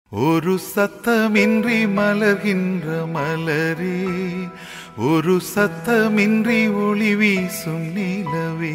ஒரு சத்தமின்றி மலர்கின்ற மலரே ஒரு சத்தமின்றி ஒளி வீசும் நிலவே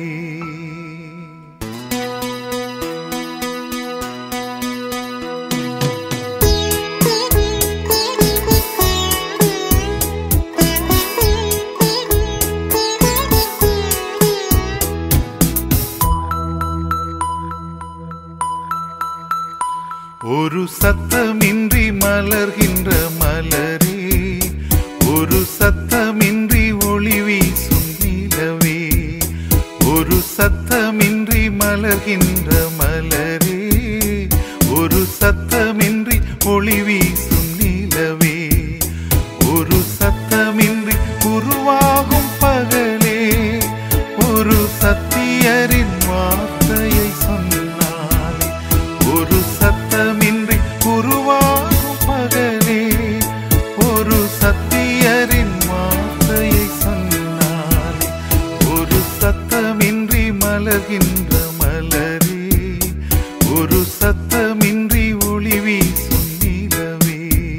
ஒரு சத்தமின்றி மலர்கின்ற மலரே ஒரு சத்தமின்றி ஒளி வீசும் நிலவே ஒரு சத்தமின்றி மலர்கின்ற மலரே ஒரு சத்தமின்றி ஒளி வீசும் நிலவே ஒரு சத்தமின்றி உருவாகும் பகலே ஒரு சத்தியரின் வார்த்தையை சொன்னாலே ஒரு சத்தமின்றி உருவாகும் பகலே ஒரு சத்தியரின் வார்த்தையை சொன்னாலே ஒரு சத்தமின்றி மலர்கின்ற மலரே ஒரு சத்தமின்றி ஒளி வீசும் நிலவே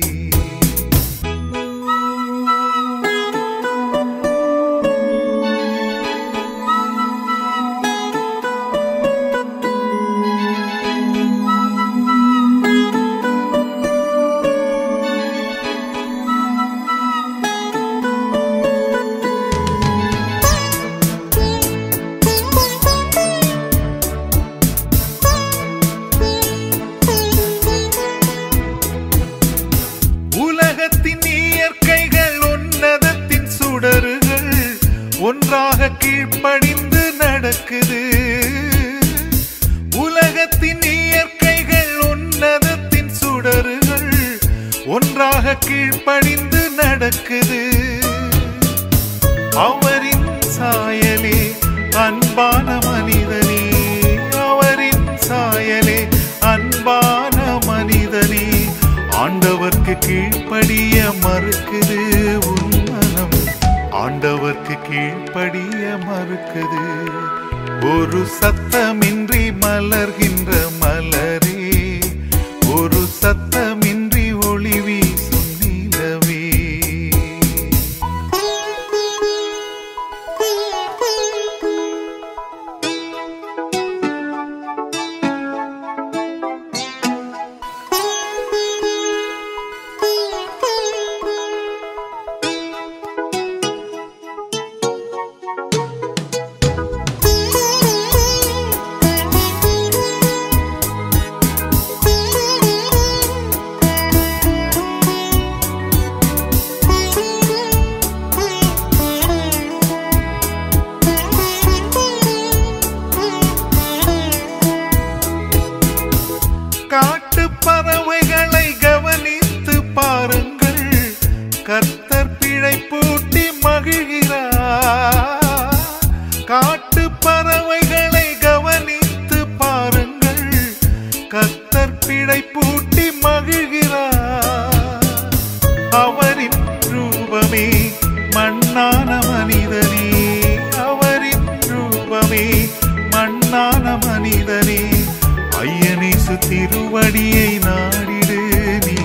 உலகத்தின் இயற்கைகள் உன்னதத்தின் சுடர்கள் ஒன்றாக கீழ்ப்படிந்து நடக்குது உலகத்தின் இயற்கைகள் உன்னதத்தின் சுடர்கள் ஒன்றாக கீழ்ப்படிந்து நடக்குது அவரின் சாயலே அன்பான மனிதனே அவரின் சாயலே அன்பான மனிதனே ஆண்டவர்க்கு கீழ்ப்படிய மறுக்குது உன் மனம் ஆண்டவர்க்கு கீழ்ப்படிய மறுக்குது ஒரு சத்தமின்றி மலர்கின்ற மலரே ஒரு சத்தமின்றி ஒளி வீசும் நிலவே காட்டு பறவைகளை கவனித்து பாருங்கள் கர்த்தர் பிழை பூட்டி மகிழ்கிறார் காட்டு பறவைகளை கவனித்து பாருங்கள் கர்த்தர் பிழை பூட்டி மகிழ்கிறார் அவரின் ரூபமே மண்ணான மனிதனே அவரின் ரூபமே மண்ணான மனிதனே ஐயனேசு திருவடியை நாடிடு நீ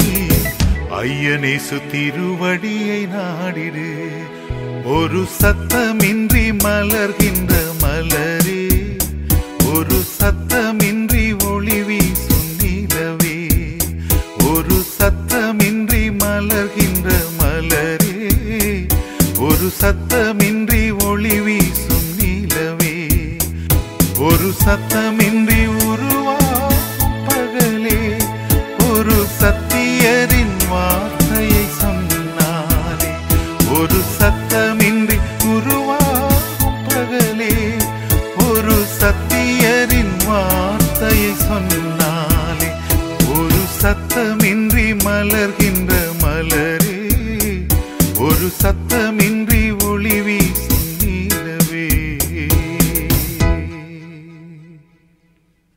ஐயனேசு திருவடியை நாடிடு ஒரு சத்தமின்றி மலர்கின்ற மலரே ஒரு சத்தமின்றி ஒளி வீசும் நிலவே ஒரு சத்தமின்றி மலர்கின்ற மலரே ஒரு சத்தமின்றி ஒளி வீசும் நிலவே ஒரு சத்தமின்றி உருவாகும் பகலே ஒரு சத்தியரின் வார்த்தையை சொன்னாலே ஒரு சத்தமின்றி உருவாகும் பகலே ஒரு சத்தியரின் வார்த்தையை சொன்னாலே ஒரு சத்தமின்றி மலர்கின்ற மலரே ஒரு சத்தமின்றி ஒளி வீசும்